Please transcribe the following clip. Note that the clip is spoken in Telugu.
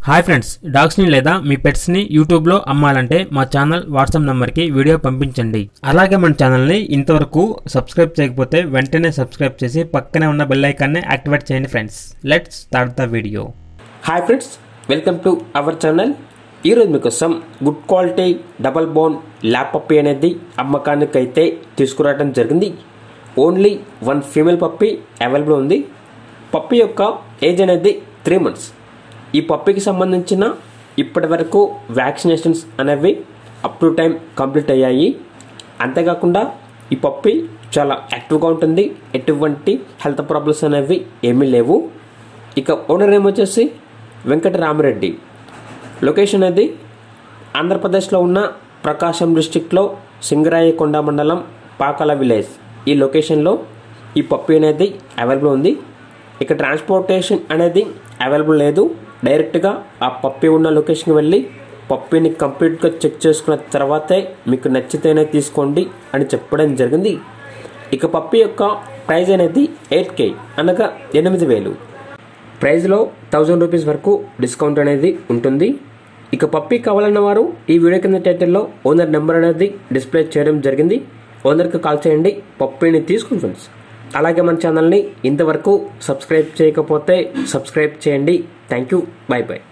హాయ్ ఫ్రెండ్స్ డాగ్స్ని లేదా మీ పెట్స్ని యూట్యూబ్లో అమ్మాలంటే మా ఛానల్ వాట్సాప్ నెంబర్కి వీడియో పంపించండి అలాగే మన ఛానల్ని ఇంతవరకు సబ్స్క్రైబ్ చేయకపోతే వెంటనే సబ్స్క్రైబ్ చేసి పక్కనే ఉన్న బెల్ ఐకాన్ని యాక్టివేట్ చేయండి friends let's start the video hi friends welcome to our channel ఈరోజు మీకోసం good quality double bone lab puppy అనేది అమ్మకానికి అయితే తీసుకురావడం జరిగింది only one female puppy available ఉంది పప్పి యొక్క ఏజ్ అనేది త్రీ మంత్స్ ఈ పప్పికి సంబంధించిన ఇప్పటి వరకు వ్యాక్సినేషన్స్ అనేవి అప్ టు టైం కంప్లీట్ అయ్యాయి అంతేకాకుండా ఈ పప్పి చాలా యాక్టివ్గా ఉంటుంది ఎటువంటి హెల్త్ ప్రాబ్లమ్స్ అనేవి ఏమీ లేవు ఇక ఓనర్ నేమ్ వచ్చేసి వెంకటరామరెడ్డి లొకేషన్ అది ఆంధ్రప్రదేశ్లో ఉన్న ప్రకాశం డిస్టిక్లో సింగరాయకొండ మండలం పాకల విలేజ్ ఈ లొకేషన్లో ఈ పప్పి అనేది అవైలబుల్ ఉంది ఇక ట్రాన్స్పోర్టేషన్ అనేది అవైలబుల్ లేదు డైరెక్ట్గా ఆ పప్పి ఉన్న లొకేషన్కి వెళ్ళి పప్పిని కంప్లీట్గా చెక్ చేసుకున్న తర్వాతే మీకు నచ్చితేనే తీసుకోండి అని చెప్పడం జరిగింది ఇక పప్పి యొక్క ప్రైస్ అనేది ఎయిట్ కే అనగా ఎనిమిది వేలు ప్రైస్లో థౌజండ్ రూపీస్ వరకు డిస్కౌంట్ అనేది ఉంటుంది ఇక పప్పి కావాలన్న వారు ఈ వీడియో కింద టైటిల్లో ఓనర్ నెంబర్ అనేది డిస్ప్లే చేయడం జరిగింది ఓనర్కి కాల్ చేయండి పప్పిని తీసుకుని ఫ్రెండ్స్ అలాగే మన ఛానల్ని ఇంతవరకు సబ్స్క్రైబ్ చేయకపోతే సబ్స్క్రైబ్ చేయండి థ్యాంక్ యూ బాయ్ బాయ్